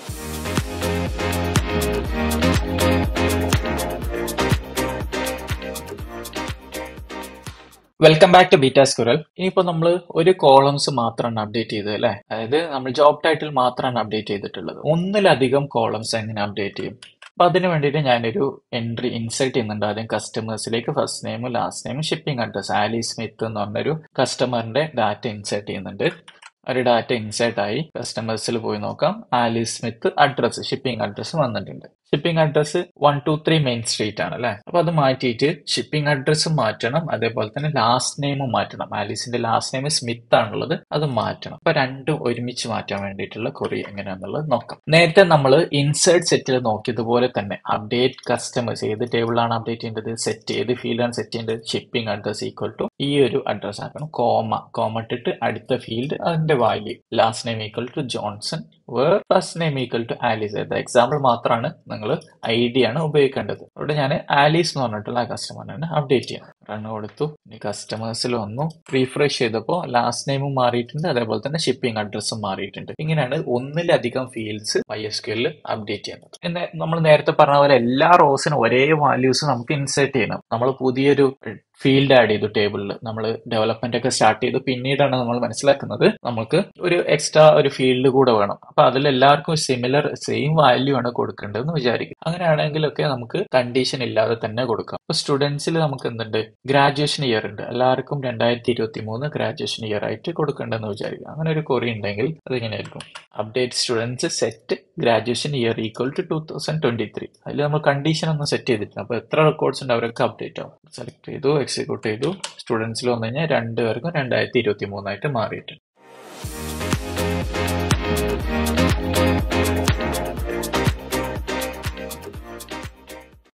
welcome back to beta സ്കുരൽ ഇനിയിപ്പോ നമ്മൾ ഒരു കോളംസ് മാത്രമാണ് അപ്ഡേറ്റ് ചെയ്തത് അല്ലേ അതായത് നമ്മൾ ജോബ് ടൈറ്റിൽ മാത്രമാണ് അപ്ഡേറ്റ് ചെയ്തിട്ടുള്ളത് ഒന്നിലധികം കോളംസ് എങ്ങനെ അപ്ഡേറ്റ് ചെയ്യും അപ്പൊ അതിന് വേണ്ടിയിട്ട് ഞാനൊരു എൻട്രി ഇൻസേർട്ട് ചെയ്യുന്നുണ്ട് ആദ്യം കസ്റ്റമേഴ്സിലേക്ക് ഫസ്റ്റ് നെയിമും ലാസ്റ്റ് നെയിമും ഷിപ്പിംഗ് അഡ്രസ് ആലി സ്മിത്ത് എന്ന് പറഞ്ഞൊരു കസ്റ്റമറിന്റെ ഡാറ്റ ഇൻസേർട്ട് ചെയ്യുന്നുണ്ട് ഒരു ഡാറ്റ ഇൻസേർട്ട് ആയി കസ്റ്റമേഴ്സിൽ പോയി നോക്കാം Ali Smith address shipping address വന്നിട്ടുണ്ട് shipping address one two three main street ആണ് അല്ലെ അപ്പൊ അത് മാറ്റിയിട്ട് ഷിപ്പിംഗ് അഡ്രസ് മാറ്റണം അതേപോലെ തന്നെ ലാസ്റ്റ് നെയിമും മാറ്റണം ആലീസിന്റെ ലാസ്റ്റ് നെയിം സ്മിത്ത് ആണുള്ളത് അത് മാറ്റണം അപ്പൊ രണ്ടും ഒരുമിച്ച് മാറ്റാൻ വേണ്ടിയിട്ടുള്ള കൊറി എങ്ങനെയാണെന്നുള്ളത് നോക്കാം നേരത്തെ നമ്മൾ ഇൻസേർട്ട് സെറ്റിൽ നോക്കിയതുപോലെ തന്നെ അപ്ഡേറ്റ് കസ്റ്റമേഴ്സ് ഏത് ടേബിളാണ് അപ്ഡേറ്റ് ചെയ്യേണ്ടത് സെറ്റ് ഏത് ഫീൽഡാണ് സെറ്റ് ചെയ്യേണ്ടത് ഷിപ്പിംഗ് അഡ്രസ് ഈക്വൽ ടു ഈ ഒരു അഡ്രസ് ആക്കണം കോമ കോമ ഇട്ടിട്ട് അടുത്ത ഫീൽഡ് അതിന്റെ value last name equal to Johnson where first name equal to Alice ഇത് എക്സാമ്പിൾ മാത്രമാണ് നിങ്ങൾ ഐ ഡി ആണ് ഉപയോഗിക്കേണ്ടത് അവിടെ ഞാൻ ആലീസ് എന്ന് പറഞ്ഞിട്ടുള്ള ആ കസ്റ്റമറിനെ അപ്ഡേറ്റ് ചെയ്യണം റൺ കൊടുത്തു ഇനി കസ്റ്റമേഴ്സിൽ വന്നു റീഫ്രഷ് ചെയ്തപ്പോൾ ലാസ്റ്റ് നെയിമും മാറിയിട്ടുണ്ട് അതേപോലെ തന്നെ ഷിപ്പിംഗ് അഡ്രസ്സും മാറിയിട്ടുണ്ട് ഇങ്ങനെയാണ് ഒന്നിലധികം ഫീൽഡ്സ് വൈ എസ് ക്യൂലിൽ അപ്ഡേറ്റ് ചെയ്യുന്നത് എന്നാൽ നമ്മൾ നേരത്തെ പറഞ്ഞ പോലെ എല്ലാ റോസിനും ഒരേ വാല്യൂസ് നമുക്ക് ഇൻസേർട്ട് ചെയ്യണം നമ്മൾ പുതിയൊരു ഫീൽഡ് ആഡ് ചെയ്തു ടേബിളിൽ നമ്മൾ ഡെവലപ്മെന്റ് ഒക്കെ സ്റ്റാർട്ട് ചെയ്തു പിന്നീടാണ് നമ്മൾ മനസ്സിലാക്കുന്നത് നമുക്ക് ഒരു എക്സ്ട്രാ ഒരു ഫീൽഡ് കൂടെ വേണം അപ്പൊ അതിൽ എല്ലാവർക്കും സിമിലർ സെയിം വാല്യൂ ആണ് കൊടുക്കേണ്ടതെന്ന് വിചാരിക്കും അങ്ങനെയാണെങ്കിലൊക്കെ നമുക്ക് കണ്ടീഷൻ ഇല്ലാതെ തന്നെ കൊടുക്കാം അപ്പൊ സ്റ്റുഡൻസിൽ നമുക്ക് എന്തുണ്ട് ഗ്രാജുവേഷൻ ഇയർ ഉണ്ട് എല്ലാവർക്കും രണ്ടായിരത്തി ഇരുപത്തി മൂന്ന് ഗ്രാജുവേഷൻ ഇയർ ആയിട്ട് കൊടുക്കേണ്ടതെന്ന് വിചാരിക്കും അങ്ങനെ ഒരു കൊറി ഉണ്ടെങ്കിൽ അതിങ്ങനെയായിരിക്കും update students set graduation year equal to two thousand twenty three അതിൽ നമ്മൾ കണ്ടീഷൻ ഒന്നും സെറ്റ് ചെയ്തിട്ടില്ല അപ്പൊ എത്ര റെക്കോർഡ്സ് ഉണ്ട് അവരൊക്കെ അപ്ഡേറ്റ് ആവും സെലക്ട് ചെയ്തു എക്സിക്യൂട്ട് ചെയ്തു സ്റ്റുഡൻസിൽ വന്നു കഴിഞ്ഞാൽ രണ്ടുപേർക്കും രണ്ടായിരത്തി ഇരുപത്തി മൂന്നായിട്ട് മാറിയിട്ടുണ്ട്